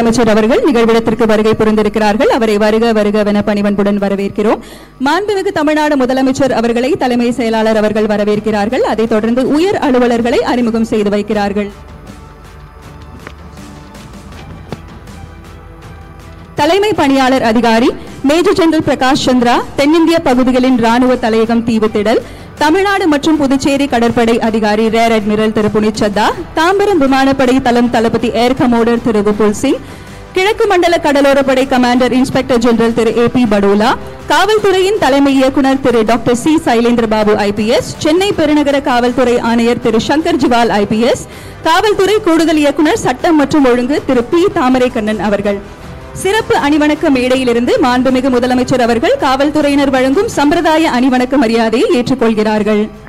முதலமைச்சர் அவர்கள் நிகழ்விடத்திற்கு வருகை புரிந்திருக்கிறார்கள் அவரை வருக வருகவென பணிவன்புடன் வரவேற்கிறோம் மாண்புமிகு தமிழ்நாடு முதலமைச்சர் அவர்களை தலைமை செயலாளர் அவர்கள் வரவேற்கிறார்கள் அதைத் தொடர்ந்து உயர் அலுவலர்களை அறிமுகம் செய்து வைக்கிறார்கள் தலைமை பணியாளர் அதிகாரி மேஜர் ஜெனரல் பிரகாஷ் சந்திரா தென்னிந்திய பகுதிகளின் ராணுவ தலையகம் தீவுத்திடல் தமிழ்நாடு மற்றும் புதுச்சேரி கடற்படை அதிகாரி ரேர் அட்மிரல் திரு புனித் சத்தா தாம்பரம் விமானப்படை தளம் தளபதி ஏர் கமோடர் திரு விபுல் சிங் கிழக்கு மண்டல கடலோரப்படை கமாண்டர் இன்ஸ்பெக்டர் ஜெனரல் திரு ஏ பி படோலா காவல்துறையின் தலைமை இயக்குனர் திரு doctor C Sylendra Babu IPS Chennai பெருநகர காவல்துறை ஆணையர் திரு சங்கர் ஜிவால் ஐபிஎஸ் காவல்துறை கூடுதல் இயக்குனர் சட்டம் மற்றும் ஒழுங்கு திரு பி தாமரை கண்ணன் அவர்கள் சிறப்பு அணிவணக்க மேடையிலிருந்து மாண்புமிகு முதலமைச்சர் அவர்கள் காவல்துறையினர் வழங்கும் சம்பிரதாய அணிவணக்க மரியாதையை ஏற்றுக்கொள்கிறார்கள்